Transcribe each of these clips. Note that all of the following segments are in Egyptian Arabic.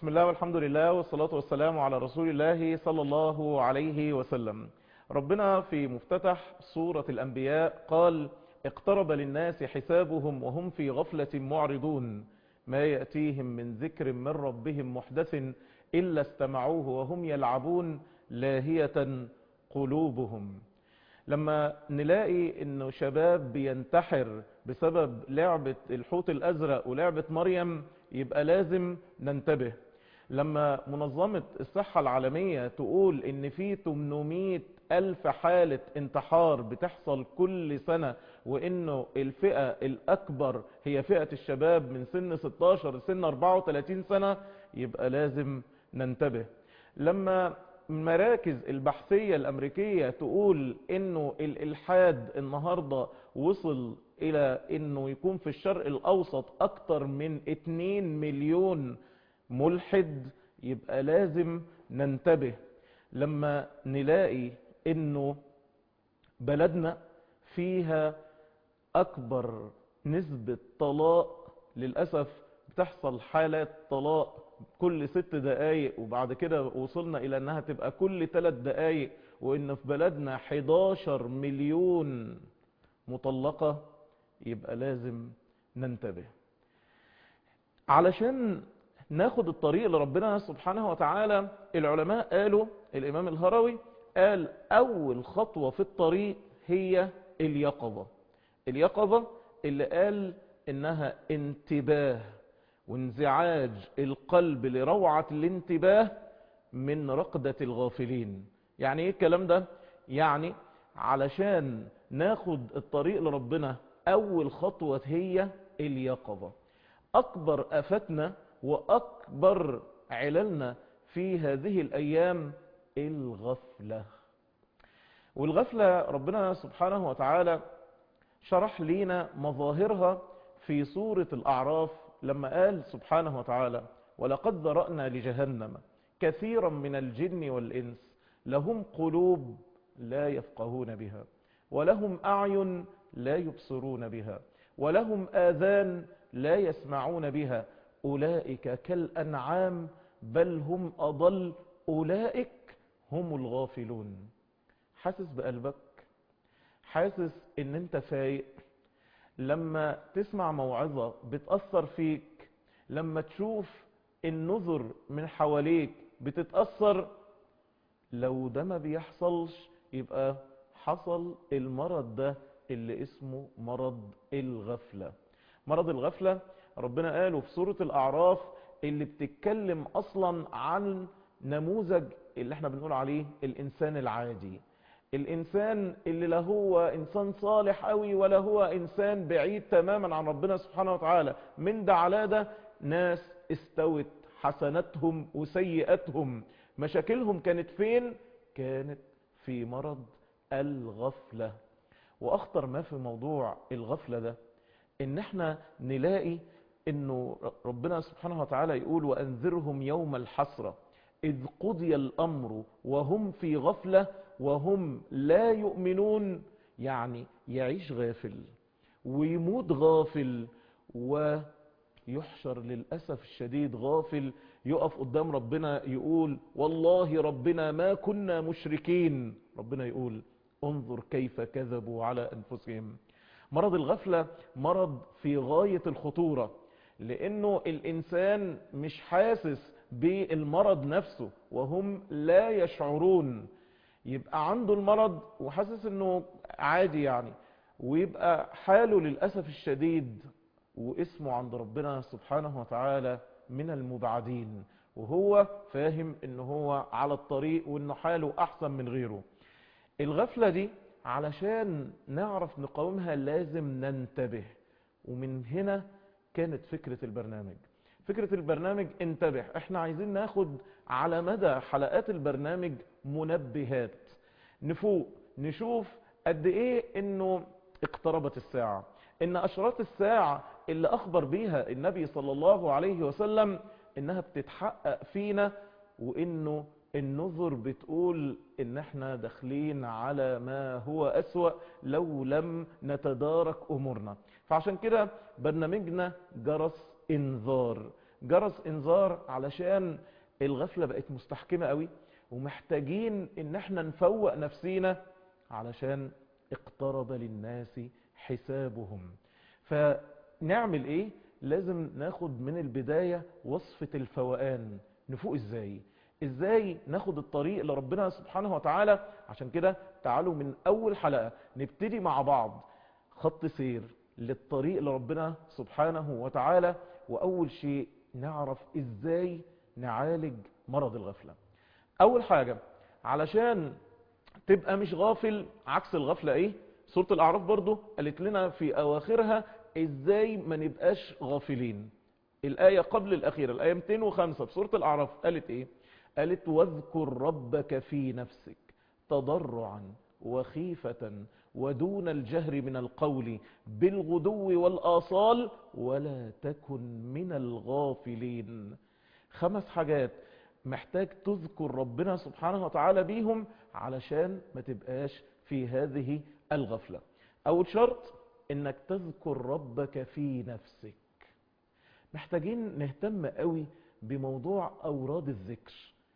بسم الله والحمد لله والصلاة والسلام على رسول الله صلى الله عليه وسلم ربنا في مفتتح سورة الأنبياء قال اقترب للناس حسابهم وهم في غفلة معرضون ما يأتيهم من ذكر من ربهم محدث إلا استمعوه وهم يلعبون لاهية قلوبهم لما نلاقي انه شباب بينتحر بسبب لعبة الحوت الازرق ولعبة مريم يبقى لازم ننتبه لما منظمة الصحة العالمية تقول ان في 800 الف حالة انتحار بتحصل كل سنة وانه الفئة الاكبر هي فئة الشباب من سن 16 لسن 34 سنة يبقى لازم ننتبه لما المراكز البحثية الامريكية تقول انه الالحاد النهاردة وصل الى انه يكون في الشرق الاوسط اكتر من 2 مليون ملحد يبقى لازم ننتبه لما نلاقي انه بلدنا فيها اكبر نسبة طلاق للأسف بتحصل حالات طلاق كل ست دقايق وبعد كده وصلنا الى انها تبقى كل ثلاث دقايق وان في بلدنا 11 مليون مطلقة يبقى لازم ننتبه علشان ناخد الطريق لربنا سبحانه وتعالى العلماء قالوا الامام الهروي قال اول خطوة في الطريق هي اليقظة اليقظة اللي قال انها انتباه وانزعاج القلب لروعة الانتباه من رقدة الغافلين يعني ايه الكلام ده يعني علشان ناخد الطريق لربنا اول خطوة هي اليقظة اكبر افتنا واكبر عللنا في هذه الايام الغفلة والغفلة ربنا سبحانه وتعالى شرح لينا مظاهرها في سورة الاعراف لما قال سبحانه وتعالى ولقد ذرأنا لجهنم كثيرا من الجن والإنس لهم قلوب لا يفقهون بها ولهم أعين لا يبصرون بها ولهم آذان لا يسمعون بها أولئك كالأنعام بل هم أضل أولئك هم الغافلون حاسس بقلبك حاسس ان انت فايق لما تسمع موعظة بتأثر فيك لما تشوف النذر من حواليك بتتأثر لو ده ما بيحصلش يبقى حصل المرض ده اللي اسمه مرض الغفلة مرض الغفلة ربنا قاله في سورة الأعراف اللي بتتكلم أصلا عن نموذج اللي احنا بنقول عليه الإنسان العادي الإنسان اللي لا هو إنسان صالح قوي ولا هو إنسان بعيد تماما عن ربنا سبحانه وتعالى من ده على ده ناس استوت حسناتهم وسيئاتهم مشاكلهم كانت فين كانت في مرض الغفلة وأخطر ما في موضوع الغفلة ده إن احنا نلاقي إنه ربنا سبحانه وتعالى يقول وأنذرهم يوم الحسرة إذ قضي الأمر وهم في غفلة وهم لا يؤمنون يعني يعيش غافل ويموت غافل ويحشر للأسف الشديد غافل يقف قدام ربنا يقول والله ربنا ما كنا مشركين ربنا يقول انظر كيف كذبوا على أنفسهم مرض الغفلة مرض في غاية الخطورة لأنه الإنسان مش حاسس بالمرض نفسه وهم لا يشعرون يبقى عنده المرض وحاسس انه عادي يعني ويبقى حاله للأسف الشديد واسمه عند ربنا سبحانه وتعالى من المبعدين وهو فاهم ان هو على الطريق وانه حاله احسن من غيره الغفلة دي علشان نعرف نقاومها لازم ننتبه ومن هنا كانت فكرة البرنامج فكرة البرنامج انتبه احنا عايزين ناخد على مدى حلقات البرنامج منبهات نفوق نشوف قد ايه انه اقتربت الساعة ان اشراط الساعة اللي اخبر بيها النبي صلى الله عليه وسلم انها بتتحقق فينا وانه النظر بتقول ان احنا داخلين على ما هو اسوأ لو لم نتدارك امورنا فعشان كده برنامجنا جرس انذار جرس انذار علشان الغفلة بقت مستحكمة قوي ومحتاجين ان احنا نفوق نفسينا علشان اقترب للناس حسابهم فنعمل ايه لازم ناخد من البداية وصفة الفوقان نفوق ازاي ازاي ناخد الطريق لربنا سبحانه وتعالى عشان كده تعالوا من اول حلقة نبتدي مع بعض خط سير للطريق لربنا سبحانه وتعالى واول شيء نعرف ازاي نعالج مرض الغفلة اول حاجة علشان تبقى مش غافل عكس الغفلة ايه سورة الاعراف برضو قالت لنا في اواخرها ازاي ما نبقاش غافلين الاية قبل الاخيرة الاية 205 في سورة الاعراف قالت ايه قالت واذكر ربك في نفسك تضرعا وخيفة ودون الجهر من القول بالغدو والآصال ولا تكن من الغافلين خمس حاجات محتاج تذكر ربنا سبحانه وتعالى بيهم علشان ما تبقاش في هذه الغفلة أول شرط انك تذكر ربك في نفسك محتاجين نهتم قوي بموضوع أوراد الذكر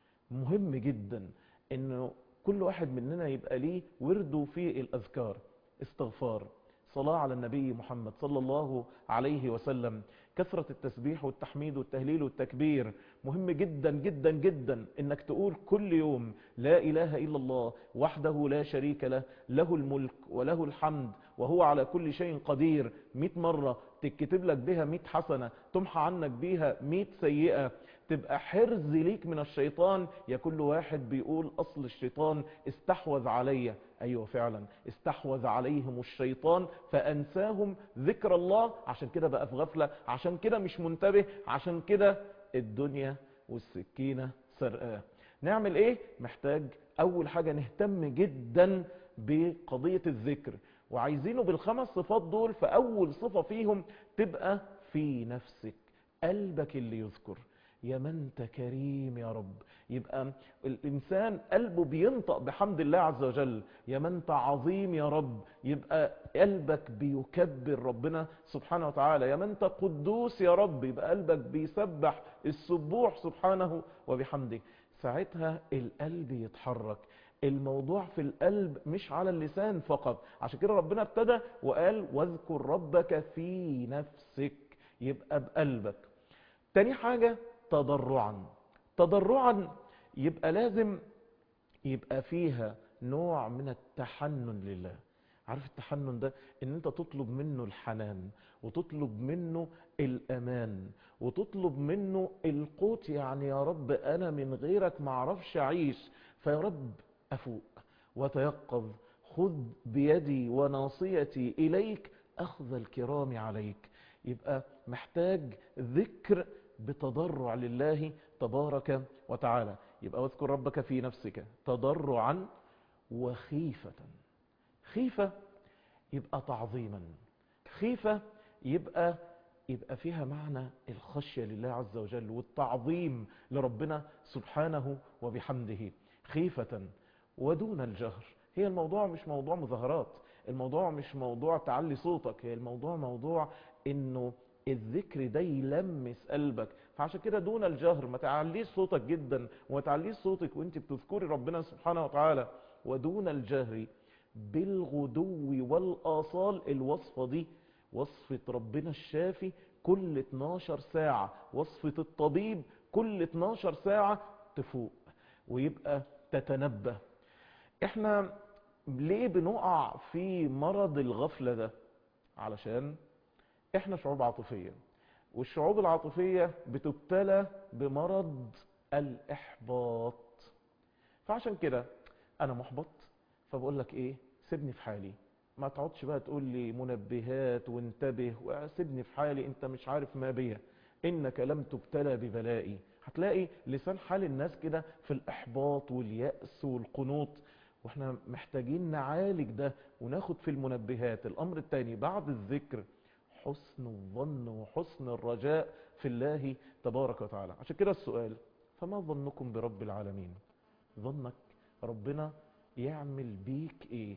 مهم جدا انه كل واحد مننا يبقى ليه ورده في الأذكار استغفار صلاة على النبي محمد صلى الله عليه وسلم كثرة التسبيح والتحميد والتهليل والتكبير مهم جدا جدا جدا انك تقول كل يوم لا اله الا الله وحده لا شريك له له الملك وله الحمد وهو على كل شيء قدير 100 مرة تكتب لك بها 100 حسنة تمحى عنك بها 100 سيئة تبقى حرز ليك من الشيطان يا كل واحد بيقول اصل الشيطان استحوذ علي ايوه فعلا استحوذ عليهم الشيطان فانساهم ذكر الله عشان كده بقى في غفلة عشان كده مش منتبه عشان كده الدنيا والسكينة سرقاه نعمل ايه محتاج اول حاجة نهتم جدا بقضية الذكر وعايزينه بالخمس صفات دول فاول صفة فيهم تبقى في نفسك قلبك اللي يذكر يا من انت كريم يا رب يبقى الانسان قلبه بينطق بحمد الله عز وجل يا من انت عظيم يا رب يبقى قلبك بيكبر ربنا سبحانه وتعالى يا من انت قدوس يا رب يبقى قلبك بيسبح السبوح سبحانه وبحمده ساعتها القلب يتحرك الموضوع في القلب مش على اللسان فقط عشان كده ربنا ابتدى وقال واذكر ربك في نفسك يبقى بقلبك تاني حاجة تضرعا تضرعا يبقى لازم يبقى فيها نوع من التحنن لله عارف التحنن ده ان انت تطلب منه الحنان وتطلب منه الامان وتطلب منه القوت يعني يا رب انا من غيرك معرفش اعيش فيا رب افوق وتيقظ خذ بيدي وناصيتي اليك اخذ الكرام عليك يبقى محتاج ذكر بتضرع لله تبارك وتعالى يبقى واذكر ربك في نفسك تضرعا وخيفة خيفة يبقى تعظيما خيفة يبقى يبقى فيها معنى الخشية لله عز وجل والتعظيم لربنا سبحانه وبحمده خيفة ودون الجهر هي الموضوع مش موضوع مظاهرات الموضوع مش موضوع تعلي صوتك هي الموضوع موضوع انه الذكر ده يلمس قلبك فعشان كده دون الجهر ما تعليش صوتك جدا وما تعليش صوتك وانت بتذكري ربنا سبحانه وتعالى ودون الجهر بالغدو والآصال الوصفة دي وصفة ربنا الشافي كل 12 ساعة وصفة الطبيب كل 12 ساعة تفوق ويبقى تتنبه احنا ليه بنقع في مرض الغفلة ده علشان احنا شعوب عاطفية والشعوب العاطفية بتبتلى بمرض الإحباط فعشان كده أنا محبط فبقول لك إيه سيبني في حالي ما تقعدش بقى تقول لي منبهات وانتبه وسيبني في حالي انت مش عارف ما بيا انك لم تبتلى ببلائي هتلاقي لسان حال الناس كده في الإحباط واليأس والقنوط واحنا محتاجين نعالج ده وناخد في المنبهات الأمر الثاني بعد الذكر حسن الظن وحسن الرجاء في الله تبارك وتعالى عشان كده السؤال فما ظنكم برب العالمين ظنك ربنا يعمل بيك ايه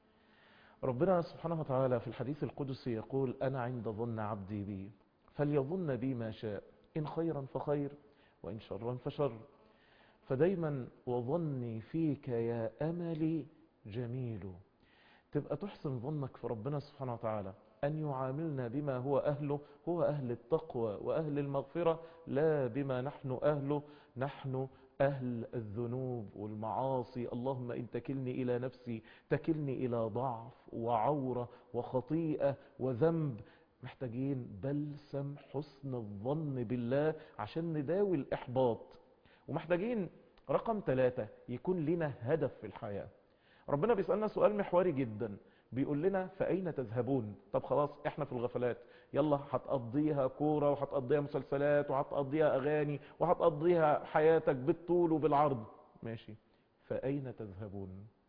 ربنا سبحانه وتعالى في الحديث القدسي يقول انا عند ظن عبدي بي فليظن بي ما شاء إن خيرا فخير وإن شرا فشر فدايما وظني فيك يا أملي جميل تبقى تحسن ظنك في ربنا سبحانه وتعالى أن يعاملنا بما هو أهله هو أهل التقوى وأهل المغفرة لا بما نحن أهله نحن أهل الذنوب والمعاصي اللهم إن تكلني إلى نفسي تكلني إلى ضعف وعورة وخطيئة وذنب محتاجين بلسم حسن الظن بالله عشان نداوي الإحباط ومحتاجين رقم ثلاثة يكون لنا هدف في الحياة ربنا بيسألنا سؤال محوري جدا بيقول لنا فأين تذهبون طب خلاص احنا في الغفلات يلا هتقضيها كورة وهتقضيها مسلسلات وهتقضيها أغاني وهتقضيها حياتك بالطول وبالعرض ماشي فأين تذهبون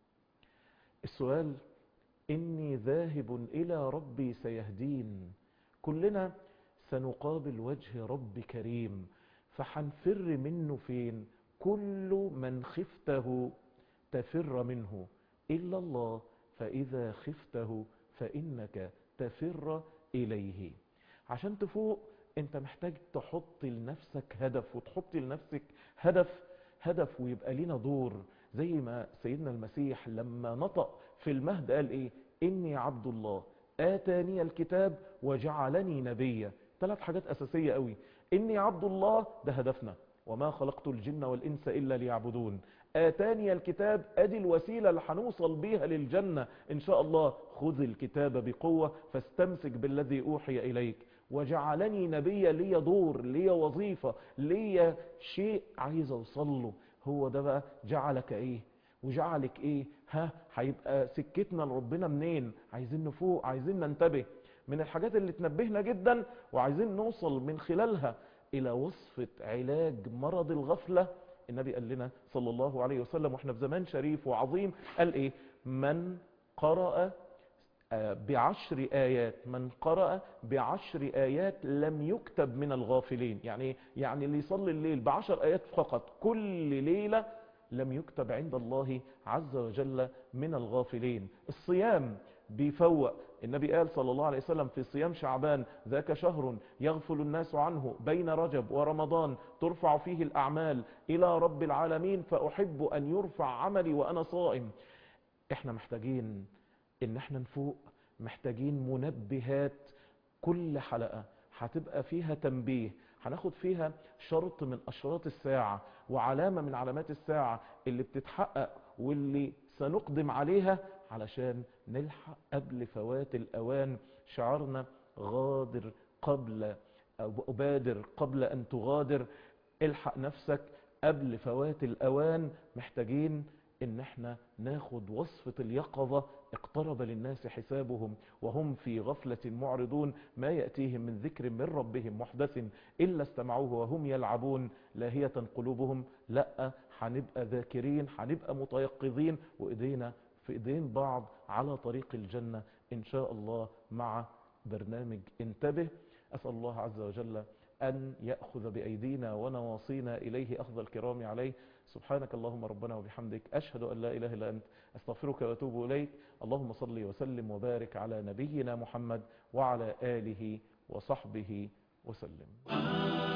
السؤال إني ذاهب إلى ربي سيهدين كلنا سنقابل وجه رب كريم فحنفر منه فين كل من خفته تفر منه إلا الله فإذا خفته فإنك تفر إليه عشان تفوق انت محتاج تحط لنفسك هدف وتحط لنفسك هدف هدف ويبقى لنا دور زي ما سيدنا المسيح لما نطق في المهد قال ايه اني عبد الله اتاني الكتاب وجعلني نبيا ثلاث حاجات اساسية قوي اني عبد الله ده هدفنا وما خلقت الجن والانس الا ليعبدون آتاني الكتاب أدي الوسيلة اللي هنوصل بيها للجنة إن شاء الله خذ الكتاب بقوة فاستمسك بالذي أوحي إليك وجعلني نبيا لي دور لي وظيفة لي شيء عايز أوصل له هو ده بقى جعلك إيه وجعلك إيه ها هيبقى سكتنا لربنا منين عايزين نفوق عايزين ننتبه من الحاجات اللي تنبهنا جدا وعايزين نوصل من خلالها إلى وصفة علاج مرض الغفلة النبي قال لنا صلى الله عليه وسلم واحنا في زمان شريف وعظيم قال ايه من قرأ بعشر آيات من قرأ بعشر آيات لم يكتب من الغافلين يعني يعني اللي يصلي الليل بعشر آيات فقط كل ليلة لم يكتب عند الله عز وجل من الغافلين الصيام بيفوق النبي قال صلى الله عليه وسلم في صيام شعبان ذاك شهر يغفل الناس عنه بين رجب ورمضان ترفع فيه الأعمال إلى رب العالمين فأحب أن يرفع عملي وأنا صائم احنا محتاجين ان احنا نفوق محتاجين منبهات كل حلقة هتبقى فيها تنبيه هناخد فيها شرط من أشراط الساعة وعلامة من علامات الساعة اللي بتتحقق واللي سنقدم عليها علشان نلحق قبل فوات الأوان شعارنا غادر قبل أو أبادر قبل أن تغادر الحق نفسك قبل فوات الأوان محتاجين ان احنا ناخد وصفة اليقظة اقترب للناس حسابهم وهم في غفلة معرضون ما يأتيهم من ذكر من ربهم محدث إلا استمعوه وهم يلعبون لاهية قلوبهم لا هنبقى ذاكرين هنبقى متيقظين وإيدينا في إيدين بعض على طريق الجنة إن شاء الله مع برنامج انتبه أسأل الله عز وجل أن يأخذ بأيدينا ونواصينا إليه أخذ الكرام عليه سبحانك اللهم ربنا وبحمدك أشهد أن لا إله إلا أنت أستغفرك وأتوب إليك اللهم صل وسلم وبارك على نبينا محمد وعلى آله وصحبه وسلم